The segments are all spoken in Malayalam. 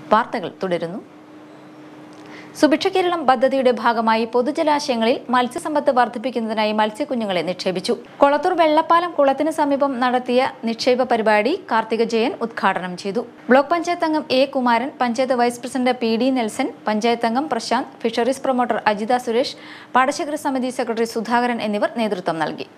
വാർത്തകൾ തുടരുന്നു സുഭിക്ഷ കേരളം പദ്ധതിയുടെ ഭാഗമായി പൊതുജലാശയങ്ങളിൽ മത്സ്യസമ്പത്ത് വർദ്ധിപ്പിക്കുന്നതിനായി മത്സ്യക്കുഞ്ഞുങ്ങളെ നിക്ഷേപിച്ചു കൊളത്തൂർ വെള്ളപ്പാലം കുളത്തിന് സമീപം നടത്തിയ നിക്ഷേപ പരിപാടി കാർത്തിക ജയൻ ഉദ്ഘാടനം ചെയ്തു ബ്ലോക്ക് പഞ്ചായത്ത് അംഗം A Kumaran panchayat vice president P D Nelson panchayat അംഗം പ്രശാന്ത് ഫിഷറീസ് പ്രൊമോട്ടർ അജിത സുരേഷ് പാടശേഖര സമിതി സെക്രട്ടറി സുധാകരൻ എന്നിവർ നേതൃത്വം നൽകി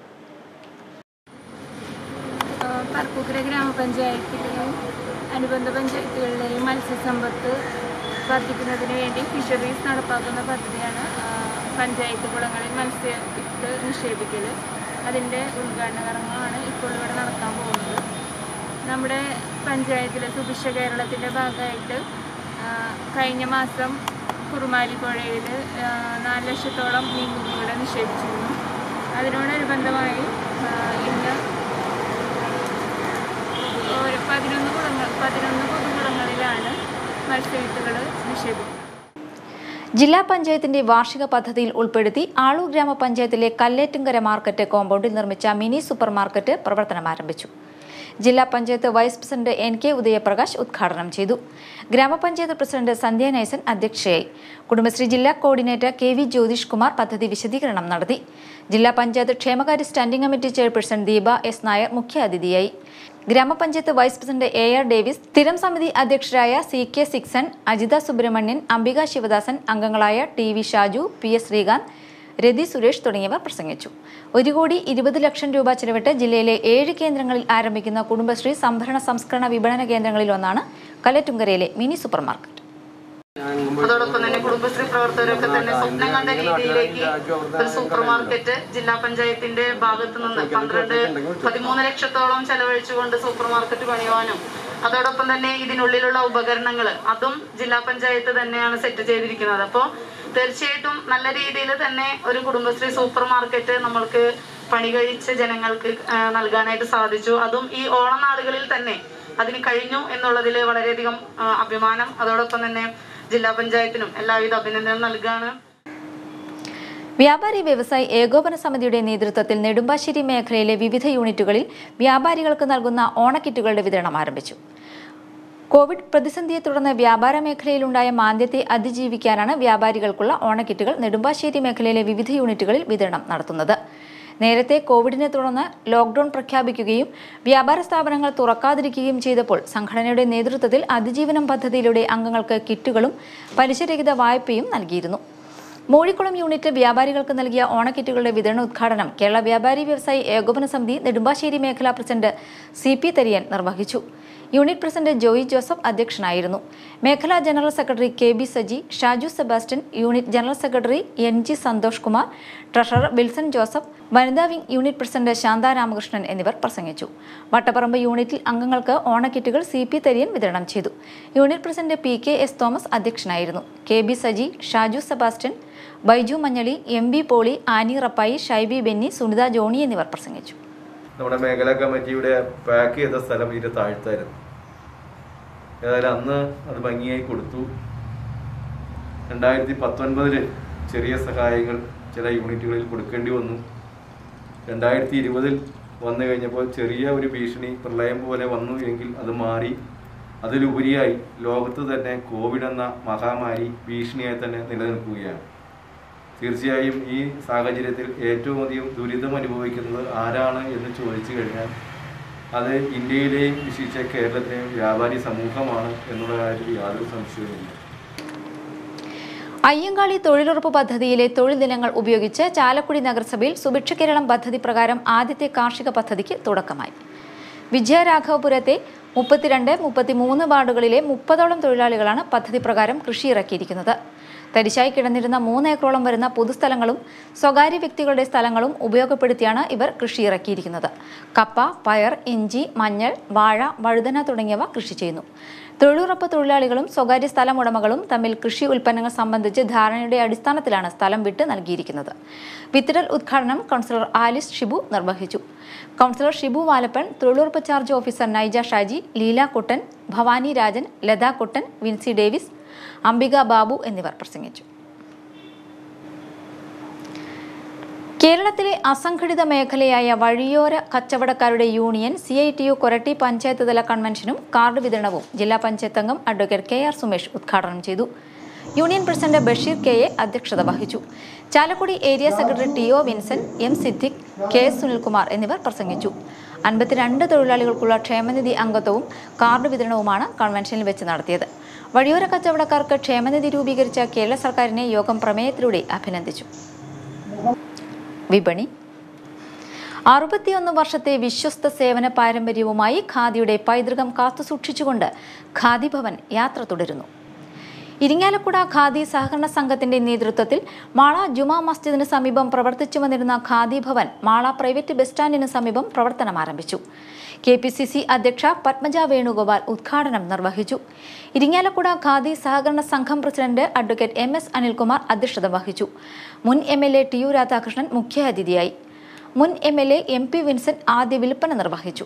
പറപ്പൂക്കര ഗ്രാമപഞ്ചായത്തിലെയും അനുബന്ധ പഞ്ചായത്തുകളിലെയും മത്സ്യസമ്പത്ത് വർദ്ധിക്കുന്നതിന് വേണ്ടി ഫിഷറീസ് നടപ്പാക്കുന്ന പദ്ധതിയാണ് ആ, പഞ്ചായത്ത് കുളങ്ങളിൽ മത്സ്യ വിത്ത് നിക്ഷേപിക്കൽ അതിൻ്റെ ഉദ്ഘാടന കർമ്മമാണ് ഇപ്പോൾ ഇവിടെ നടക്കാൻ പോകുന്നത് നമ്മുടെ പഞ്ചായത്തിലെ സുഭിക്ഷ കേരളത്തിൻ്റെ ഭാഗമായിട്ട് ആ, കഴിഞ്ഞ മാസം കുറുമാലി പുഴയിൽ നാല് ലക്ഷത്തോളം മീൻകുഞ്ഞുങ്ങളെ നിക്ഷേപിച്ചിരുന്നു അതിനോടനുബന്ധമായി ആ, ഇന്ന് ഒരു പതിനൊന്ന് കുളങ്ങൾ പതിനൊന്ന് പൊതുകുളങ്ങളിലാണ് മത്സ്യവിത്തുകൾ നിക്ഷേപിക്കുന്നത് ജില്ലാ പഞ്ചായത്തിന്റെ വാർഷിക പദ്ധതിയിൽ ഉൾപ്പെടുത്തി ആളൂർ ഗ്രാമപഞ്ചായത്തിലെ കല്ലേറ്റുങ്കര മാർക്കറ്റ് കോമ്പൗണ്ടിൽ നിർമ്മിച്ച മിനി സൂപ്പർ മാർക്കറ്റ് പ്രവർത്തനം ആരംഭിച്ചു ജില്ലാ panchayat vice president N K Udayaprakash ഉദ്ഘാടനം ചെയ്തു ഗ്രാമപഞ്ചായത്ത് പ്രസിഡന്റ് സന്ധ്യ നൈസൻ അധ്യക്ഷയായി കുടുംബശ്രീ ജില്ലാ coordinator K V Jyothish Kumar പദ്ധതി വിശദീകരണം നടത്തി ജില്ലാ പഞ്ചായത്ത് ക്ഷേമകാര്യ standing committee chairperson Deepa S Nair മുഖ്യാതിഥിയായി ഗ്രാമപഞ്ചായത്ത് vice president A R Davis സ്ഥിരം സമിതി അധ്യക്ഷരായ സി കെ സിക്സൺ അജിത സുബ്രഹ്മണ്യൻ അംബിക ശിവദാസൻ അംഗങ്ങളായ T V Shaju P S Sreekanth Rathi Suresh തുടങ്ങിയവർ പ്രസംഗിച്ചു ഒരു കോടി ഇരുപത് ലക്ഷം രൂപ ചെലവിട്ട് ജില്ലയിലെ ഏഴ് കേന്ദ്രങ്ങളിൽ ആരംഭിക്കുന്ന കുടുംബശ്രീ സംഭരണ സംസ്കരണ വിപണന കേന്ദ്രങ്ങളിൽ ഒന്നാണ് കലറ്റുങ്കരയിലെ മിനി സൂപ്പർ മാർക്കറ്റ് അതോടൊപ്പം തന്നെ കുടുംബശ്രീ പ്രവർത്തകരൊക്കെ തന്നെ സ്വപ്നം കണ്ട രീതിയിലേക്ക് ഒരു സൂപ്പർ മാർക്കറ്റ് ജില്ലാ പഞ്ചായത്തിന്റെ ഭാഗത്ത് നിന്ന് പന്ത്രണ്ട് പതിമൂന്ന് ലക്ഷത്തോളം ചെലവഴിച്ചുകൊണ്ട് സൂപ്പർ മാർക്കറ്റ് പണിയുവാനും അതോടൊപ്പം തന്നെ ഇതിനുള്ളിലുള്ള ഉപകരണങ്ങൾ അതും ജില്ലാ പഞ്ചായത്ത് തന്നെയാണ് സെറ്റ് ചെയ്തിരിക്കുന്നത് അപ്പോൾ തീർച്ചയായിട്ടും നല്ല രീതിയിൽ തന്നെ ഒരു കുടുംബശ്രീ സൂപ്പർ മാർക്കറ്റ് നമ്മൾക്ക് പണി കഴിച്ച ജനങ്ങൾക്ക് ആ, നൽകാനായിട്ട് സാധിച്ചു അതും ഈ ഓണനാളുകളിൽ തന്നെ അതിന് കഴിഞ്ഞു എന്നുള്ളതിൽ വളരെയധികം ആ, അഭിമാനം അതോടൊപ്പം തന്നെ ജില്ലാ പഞ്ചായത്തിനും എല്ലാവിധ അഭിനന്ദനം നൽകുകയാണ് വ്യാപാരി വ്യവസായി ഏകോപന സമിതിയുടെ നേതൃത്വത്തിൽ നെടുമ്പാശ്ശേരി മേഖലയിലെ വിവിധ യൂണിറ്റുകളിൽ വ്യാപാരികൾക്ക് നൽകുന്ന ഓണക്കിറ്റുകളുടെ വിതരണം ആരംഭിച്ചു കോവിഡ് പ്രതിസന്ധിയെ തുടർന്ന് വ്യാപാര മേഖലയിലുണ്ടായ മാന്ദ്യത്തെ അതിജീവിക്കാനാണ് വ്യാപാരികൾക്കുള്ള ഓണക്കിറ്റുകൾ നെടുമ്പാശ്ശേരി മേഖലയിലെ വിവിധ യൂണിറ്റുകളിൽ വിതരണം നടത്തുന്നത് നേരത്തെ കോവിഡിനെ തുടർന്ന് ലോക്ഡൌൺ പ്രഖ്യാപിക്കുകയും വ്യാപാര സ്ഥാപനങ്ങൾ തുറക്കാതിരിക്കുകയും ചെയ്തപ്പോൾ സംഘടനയുടെ നേതൃത്വത്തിൽ അതിജീവനം പദ്ധതിയിലൂടെ അംഗങ്ങൾക്ക് കിറ്റുകളും പലിശരഹിത വായ്പയും നൽകിയിരുന്നു മൂഴിക്കുളം യൂണിറ്റ് വ്യാപാരികൾക്ക് നൽകിയ ഓണക്കിറ്റുകളുടെ വിതരണ ഉദ്ഘാടനം കേരള വ്യാപാരി വ്യവസായി ഏകോപന സമിതി നെടുമ്പാശ്ശേരി മേഖലാ പ്രസിഡന്റ് സി പി തരിയൻ നിർവഹിച്ചു യൂണിറ്റ് പ്രസിഡന്റ് ജോയി ജോസഫ് അധ്യക്ഷനായിരുന്നു മേഖലാ general secretary K B Saji Shaju Sebastian unit general secretary N G Santhosh Kumar treasurer Wilson Joseph വനിതാ wing unit president Santha Ramakrishnan എന്നിവർ പ്രസംഗിച്ചു വട്ടപ്പറമ്പ് യൂണിറ്റിൽ അംഗങ്ങൾക്ക് ഓണക്കിറ്റുകൾ സി പി തരിയൻ വിതരണം ചെയ്തു unit president P K S Thomas അധ്യക്ഷനായിരുന്നു K B Saji Shaju Sebastian Baiju Manjali M B Poly Annie Rappai Shaibi Benny Sunitha Johny എന്നിവർ പ്രസംഗിച്ചു നമ്മുടെ മേഖലാ കമ്മിറ്റിയുടെ പാക്ക് ചെയ്ത സ്ഥലം ഇതിൻ്റെ താഴ്ത്തായിരുന്നു ഏതായാലും അന്ന് അത് ഭംഗിയായി കൊടുത്തു രണ്ടായിരത്തി പത്തൊൻപതില് ചെറിയ സഹായങ്ങൾ ചില യൂണിറ്റുകളിൽ കൊടുക്കേണ്ടി വന്നു രണ്ടായിരത്തി ഇരുപതിൽ വന്നു കഴിഞ്ഞപ്പോൾ ചെറിയ ഒരു ഭീഷണി പ്രളയം പോലെ വന്നു എങ്കിൽ അത് മാറി അതിലുപരിയായി ലോകത്ത് തന്നെ കോവിഡ് എന്ന മഹാമാരി ഭീഷണിയായി തന്നെ നിലനിൽക്കുകയാണ് തീർച്ചയായും ഈ സാഹചര്യത്തിൽ ഏറ്റവും അധികം ദുരിതം അനുഭവിക്കുന്നത് ആരാണ് എന്ന് ചോദിച്ചു കഴിഞ്ഞാൽ അത് ഇന്ത്യയിലെയും വിശേഷിച്ച കേരളത്തിലെയും വ്യാപാരി സമൂഹമാണ് എന്നുള്ള കാര്യത്തിൽ യാതൊരു സംശയവുമില്ല അയ്യങ്കാളി തൊഴിലുറപ്പ് പദ്ധതിയിലെ തൊഴിൽ ദിനങ്ങൾ ഉപയോഗിച്ച് ചാലക്കുടി നഗരസഭയിൽ സുഭിക്ഷ കേരളം പദ്ധതി പ്രകാരം ആദ്യത്തെ കാർഷിക പദ്ധതിക്ക് തുടക്കമായി വിജയരാഘവപുരത്തെ മുപ്പത്തിരണ്ട് മുപ്പത്തിമൂന്ന് വാർഡുകളിലെ മുപ്പതോളം തൊഴിലാളികളാണ് പദ്ധതി പ്രകാരം കൃഷി ഇറക്കിയിരിക്കുന്നത് തരിശായി കിടന്നിരുന്ന മൂന്ന് ഏക്കറോളം വരുന്ന പൊതുസ്ഥലങ്ങളും സ്വകാര്യ വ്യക്തികളുടെ സ്ഥലങ്ങളും ഉപയോഗപ്പെടുത്തിയാണ് ഇവർ കൃഷി ഇറക്കിയിരിക്കുന്നത് കപ്പ പയർ ഇഞ്ചി മഞ്ഞൾ വാഴ വഴുതന തുടങ്ങിയവ കൃഷി ചെയ്യുന്നു തൊഴിലുറപ്പ് തൊഴിലാളികളും സ്വകാര്യ സ്ഥലമുടമകളും തമ്മിൽ കൃഷി ഉൽപ്പന്നങ്ങൾ സംബന്ധിച്ച് ധാരണയുടെ അടിസ്ഥാനത്തിലാണ് സ്ഥലം വിട്ട് നൽകിയിരിക്കുന്നത് വിത്തിടൽ ഉദ്ഘാടനം കൗൺസിലർ ആലിസ് ഷിബു നിർവഹിച്ചു കൗൺസിലർ ഷിബു വാലപ്പൻ തൊഴിലുറപ്പ് ചാർജ് ഓഫീസർ നൈജ ഷാജി ലീല കുട്ടൻ ഭവാനി രാജൻ ലതാ കുട്ടൻ വിൻസി ഡേവിസ് അംബിക ബാബു എന്നിവർ പ്രസംഗിച്ചു കേരളത്തിലെ അസംഘടിത മേഖലയായ വഴിയോര കച്ചവടക്കാരുടെ union C I T U Koratty panchayat തല കൺവെൻഷനും കാർഡ് വിതരണവും ജില്ലാ പഞ്ചായത്ത് അംഗം അഡ്വക്കേറ്റ് കെ ആർ സുമേഷ് ഉദ്ഘാടനം ചെയ്തു union president Basheer K A അധ്യക്ഷത വഹിച്ചു Chalakudy area secretary T O Vincent M Siddique K S Sunilkumar എന്നിവർ പ്രസംഗിച്ചു അൻപത്തിരണ്ട് തൊഴിലാളികൾക്കുള്ള ക്ഷേമനിധി അംഗത്വവും കാർഡ് വിതരണവുമാണ് കൺവെൻഷനിൽ വെച്ച് നടത്തിയത് വഴിയോര കച്ചവടക്കാർക്ക് ക്ഷേമനിധി രൂപീകരിച്ച കേരള സർക്കാരിനെ യോഗം പ്രമേയത്തിലൂടെ അഭിനന്ദിച്ചു വിപണി അറുപത്തിയൊന്ന് വർഷത്തെ വിശ്വസ്ത സേവന പാരമ്പര്യവുമായി ഖാദിയുടെ പൈതൃകം കാത്തുസൂക്ഷിച്ചുകൊണ്ട് ഖാദി ഭവൻ യാത്ര തുടരുന്നു ഇരിങ്ങാലക്കുട ഖാദി സഹകരണ സംഘത്തിന്റെ നേതൃത്വത്തിൽ മാള ജുമാ മസ്ജിദിന് സമീപം പ്രവർത്തിച്ചു വന്നിരുന്ന ഖാദി ഭവൻ മാള പ്രൈവറ്റ് ബസ് സ്റ്റാൻഡിന് സമീപം പ്രവർത്തനം ആരംഭിച്ചു കെ പി സി സി അധ്യക്ഷ പത്മജ വേണുഗോപാൽ ഉദ്ഘാടനം നിർവഹിച്ചു ഇരിങ്ങാലക്കുട ഖാദി സഹകരണ സംഘം president advocate M S Anilkumar അധ്യക്ഷത വഹിച്ചു മുൻ M L A T U Radhakrishnan മുഖ്യാതിഥിയായി മുൻ M L A M P Vincent ആദ്യ വിൽപ്പന നിർവഹിച്ചു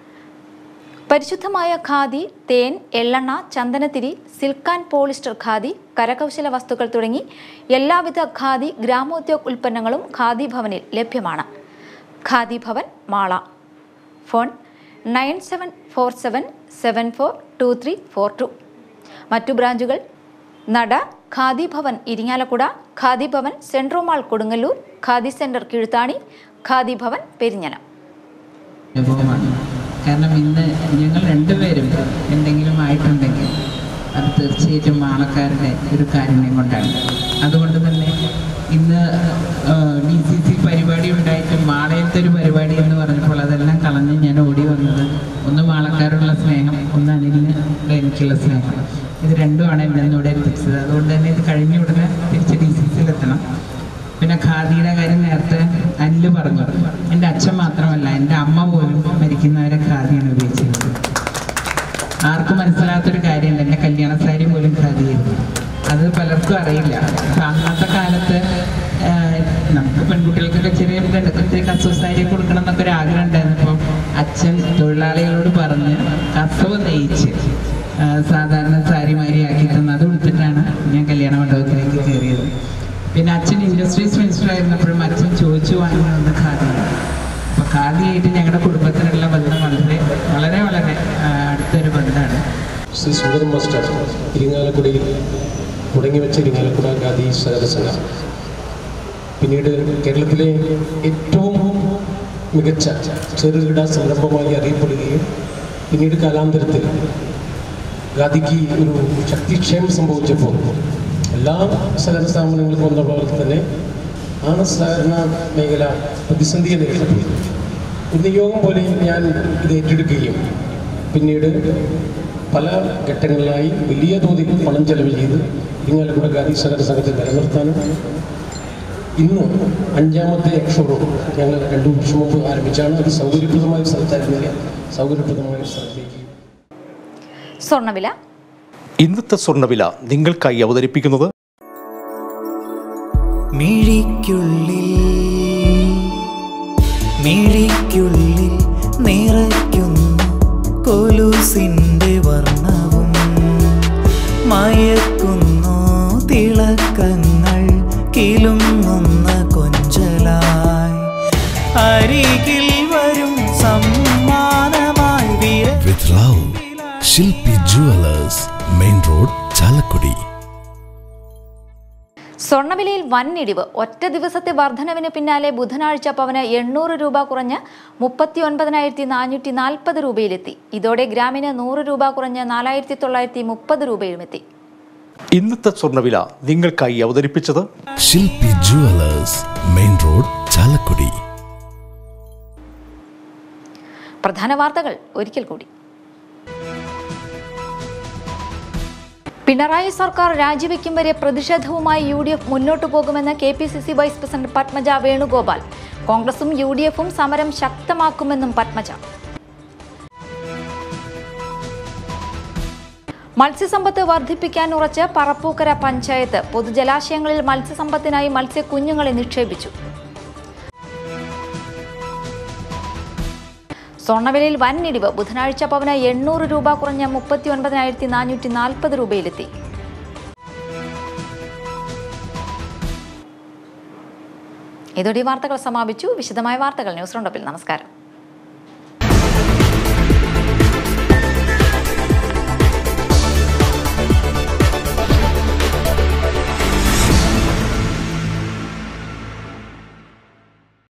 പരിശുദ്ധമായ ഖാദി തേൻ എള്ളെണ്ണ ചന്ദനത്തിരി സിൽക്ക് ആൻഡ് പോളിസ്റ്റർ ഖാദി കരകൗശല വസ്തുക്കൾ തുടങ്ങി എല്ലാവിധ ഖാദി ഗ്രാമോദ്योग ഉൽപ്പന്നങ്ങളും ഖാദി ഭവനിൽ ലഭ്യമാണ് khadi Bhavan Mala phone nine seven four seven seven four two three four two മറ്റു ബ്രാഞ്ചുകൾ നട khadi Bhavan Irinjalakuda khadi Bhavan Centro mall Kodungallur khadi centre Kizhuthani khadi Bhavan Perinjanam അനുഭവമാണ് കാരണം ഇന്ന് ഞങ്ങൾ രണ്ടുപേരും എന്തെങ്കിലും ആയിട്ടുണ്ടെങ്കിൽ അത് തീർച്ചയായിട്ടും ആളക്കാരുടെ ഒരു കാരുണ്യം കൊണ്ടാണ് അതുകൊണ്ട് തന്നെ ഇന്ന് ഡി സി സി പരിപാടി ഉണ്ടായിട്ടും മാളയത്തെ ഒരു പരിപാടി എന്ന് പറഞ്ഞപ്പോൾ അതെല്ലാം കളഞ്ഞ് ഞാൻ ഓടി വന്നത് ഒന്ന് മാളക്കാരുള്ള സ്നേഹം ഒന്ന് അനിലിന് എനിക്കുള്ള സ്നേഹം ഇത് രണ്ടുമാണ് എന്നെ ഇന്ന് ഇവിടെ എത്തിച്ചത് അതുകൊണ്ട് തന്നെ ഇത് കഴിഞ്ഞ ഉടനെ തിരിച്ച് ഡി സി സിയിലെത്തണം പിന്നെ ഖാദിയുടെ കാര്യം നേരത്തെ അനില് പറഞ്ഞു എൻ്റെ അച്ഛൻ മാത്രമല്ല എൻ്റെ അമ്മ പോലും മരിക്കുന്നവരെ ഖാദിയാണ് ഉപയോഗിച്ചിരുന്നത് ആർക്കും മനസ്സിലാത്തൊരു കാര്യമുണ്ട് എൻ്റെ കല്യാണ സാരി പോലും ഖാദിയായിരുന്നു അത് പലർക്കും അറിയില്ല അപ്പം അന്നത്തെ കാലത്ത് ആ, നമുക്ക് പെൺകുട്ടികൾക്കൊക്കെ ചെറിയ ഇത്തിരി കസവ് സാരി കൊടുക്കണം എന്നൊക്കെ ഒരു ആഗ്രഹം ഉണ്ടായിരുന്നപ്പോൾ അച്ഛൻ തൊഴിലാളികളോട് പറഞ്ഞ് കസവ് നെയ്ച്ച് ആ, സാധാരണ സാരി മാരി ആക്കി തന്നു അത് കൊടുത്തിട്ടാണ് ഞാൻ കല്യാണ മണ്ഡപത്തിലേക്ക് കയറിയത് പിന്നെ അച്ഛൻ ഇൻഡസ്ട്രീസ് മിനിസ്റ്റർ ആയിരുന്നപ്പോഴും അച്ഛൻ ചോദിച്ചു വാങ്ങി വന്ന ഖാദിയാണ് അപ്പോൾ ഖാദിയായിട്ട് ഞങ്ങളുടെ കുടുംബത്തിനുള്ള ബന്ധം വളരെ വളരെ വളരെ ആ, അടുത്തൊരു ബന്ധമാണ് ശ്രീ സുന്ദരം മാസ്റ്റർ ഇരിങ്ങാലക്കുടയിൽ തുടങ്ങി വെച്ച ഇരിങ്ങാലക്കുട ഖാദി സഹകരണ സംഘം പിന്നീട് കേരളത്തിലെ ഏറ്റവും മികച്ച ചെറുകിട സംരംഭമായി അറിയപ്പെടുകയും പിന്നീട് കാലാന്തരത്തിൽ ഖാദിക്ക് ഒരു ശക്തിക്ഷയം സംഭവിച്ചപ്പോൾ എല്ലാ സഹകരണ സ്ഥാപനങ്ങളും വന്ന പോലെ തന്നെ ആ സഹകരണ മേഖല പ്രതിസന്ധിയെ നേരിട്ടു ഒരു നിയോഗം പോലെ ഞാൻ ഇത് ഏറ്റെടുക്കുകയും പിന്നീട് പല ഘട്ടങ്ങളിലായി വലിയ തോതിൽ പണം ചെലവ് ചെയ്ത് ഇരിങ്ങാലക്കുട ഖാദി സഹകരണ സംഘത്തെ നിലനിർത്താനും ഇന്ന് അഞ്ചാമത്തെ ഷോറൂം ഞങ്ങൾ രണ്ടു വർഷം മുമ്പ് ആരംഭിച്ചാണ് അത് സൗകര്യപ്രദമായ സ്ഥലത്തായിരുന്നില്ല സൗകര്യപ്രദമായ സ്ഥലത്തേക്ക് സ്വർണ്ണവില ഇന്നത്തെ സ്വർണ്ണവില നിങ്ങൾക്കായി അവതരിപ്പിക്കുന്നത് മിഴിക്കുള്ളിൽ മിഴിക്കുള്ളിൽ നിറയ്ക്കുന്നു കൊലുസിൻ്റെ വർണ്ണവും മയക്കുന്നു തിളക്കങ്ങൾ കിലുങ്ങുന്ന കൊഞ്ചലായി അരികിൽ വരും സമ്മാനമായി വിര with Rao, Shilpi Jewelers, Main Road, Chalakudi. സ്വർണ്ണവിലയിൽ വൻ ഇടിവ് ഒറ്റ ദിവസത്തെ വർധനവിന് പിന്നാലെ ബുധനാഴ്ച പവന് എണ്ണൂറ് രൂപ കുറഞ്ഞ് മുപ്പത്തി ഒൻപതിനായിരത്തി നാനൂറ്റി നാൽപ്പത് രൂപയിലെത്തി ഇതോടെ ഗ്രാമിന് നൂറ് രൂപ കുറഞ്ഞ് നാലായിരത്തി തൊള്ളായിരത്തി മുപ്പത് രൂപയിലുമെത്തി ഇന്നത്തെ സ്വർണ്ണവില നിങ്ങൾക്കായി അവതരിപ്പിച്ചത് Shilpi Jewelers, Main Road, Chalakudi. പ്രധാന വാർത്തകൾ ഒരിക്കൽ കൂടി പിണറായി സർക്കാർ രാജിവെക്കും വരെ പ്രതിഷേധവുമായി യു ഡി എഫ് മുന്നോട്ടു പോകുമെന്ന് K P C C vice president Padmaja Venugopal കോൺഗ്രസും യു ഡി എഫും സമരം ശക്തമാക്കുമെന്നും പത്മജ മത്സ്യസമ്പത്ത് വർദ്ധിപ്പിക്കാൻ ഉറച്ച് പറപ്പൂക്കര പഞ്ചായത്ത് പൊതുജലാശയങ്ങളിൽ മത്സ്യസമ്പത്തിനായി മത്സ്യക്കുഞ്ഞുങ്ങളെ നിക്ഷേപിച്ചു സ്വർണ്ണവിലയിൽ വൻ ഇടിവ് ബുധനാഴ്ച പവന് എണ്ണൂറ് രൂപ കുറഞ്ഞ് മുപ്പത്തി ഒൻപതിനായിരത്തി നാനൂറ്റി നാൽപ്പത് രൂപയിലെത്തി ഇതോടെ ഈ വാർത്തകൾ സമാപിച്ചു വിശദമായ വാർത്തകൾ ന്യൂസ് റൗണ്ടപ്പിൽ നമസ്കാരം